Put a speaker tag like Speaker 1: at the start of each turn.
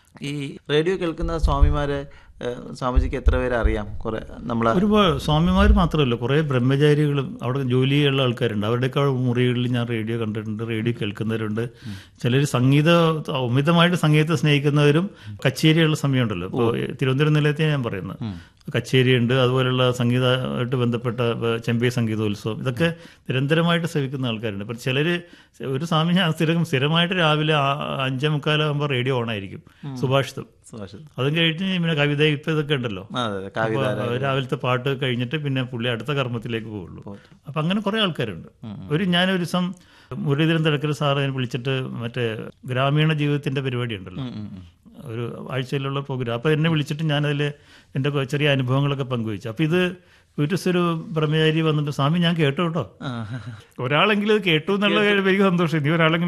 Speaker 1: ഈ റേഡിയോ കേൾക്കുന്ന സ്വാമിമാരെ ഏഹ്, സ്വാമിജിക്ക് എത്ര പേരെ അറിയാം കുറെ നമ്മളെ
Speaker 2: ഒരുപാട് സ്വാമിമാർ മാത്രമല്ല കുറേ ബ്രഹ്മചാരികളും അവിടെ ജോലി ചെയ്യുന്ന ആൾക്കാരുണ്ട് അവരുടെയൊക്കെ മുറികളിൽ ഞാൻ റേഡിയോ കണ്ടിട്ടുണ്ട് റേഡിയോ കേൾക്കുന്നവരുണ്ട് ചിലർ സംഗീത അമിതമായിട്ട് സംഗീതത്തെ സ്നേഹിക്കുന്നവരും കച്ചേരിയുള്ള സമയമുണ്ടല്ലോ ഇപ്പോൾ തിരുവനന്തപുരം നിലയത്തെ ഞാൻ പറയുന്നത് കച്ചേരിയുണ്ട് അതുപോലുള്ള സംഗീതമായിട്ട് ബന്ധപ്പെട്ട ഇപ്പൊ ചെമ്പൈ സംഗീതോത്സവം ഇതൊക്കെ നിരന്തരമായിട്ട് സേവിക്കുന്ന ആൾക്കാരുണ്ട് ഇപ്പം ചിലർ ഒരു സ്വാമി ഞാൻ സ്ഥിരം സ്ഥിരമായിട്ട് രാവിലെ ആ- അഞ്ചേ മുക്കാലാകുമ്പോൾ റേഡിയോ ഓണായിരിക്കും സുഭാഷിതം
Speaker 1: സുഭാഷിത്
Speaker 2: അതും കഴിഞ്ഞ് പിന്നെ കവിത ഇപ്പം ഇതൊക്കെ ഉണ്ടല്ലോ
Speaker 1: ആ, അതെ അതെ കവിത
Speaker 2: അപ്പൊ രാവിലത്തെ പാട്ട് കഴിഞ്ഞിട്ട് പിന്നെ പുള്ളി അടുത്ത കർമ്മത്തിലേക്ക് പോവുള്ളൂ അപ്പൊ അങ്ങനെ കുറെ ആൾക്കാരുണ്ട് ഒരു ഞാനൊരു ദിവസം മുരളീധരൻ തിടക്കൽ സാർ എന്നെ വിളിച്ചിട്ട് മറ്റേ ഗ്രാമീണ ജീവിതത്തിന്റെ പരിപാടി ഉണ്ടല്ലോ ഒരു ആഴ്ചയിലുള്ള പ്രോഗ്രാം അപ്പൊ എന്നെ വിളിച്ചിട്ട് ഞാനതിൽ എൻ്റെ കൊ- ചെറിയ അനുഭവങ്ങളൊക്കെ പങ്കുവച്ചു അപ്പൊ ഇത് ഒരു ദിവസം ഒരു ബ്രഹ്മചാരി വന്നിട്ട് സ്വാമി ഞാൻ കേട്ടു കേട്ടോ
Speaker 1: ആ.
Speaker 2: ഒരാളെങ്കിലും ഇത് കേട്ടു എന്നുള്ള കാര്യം എനിക്ക് സന്തോഷം ഇനി ഒരാളെങ്കിലും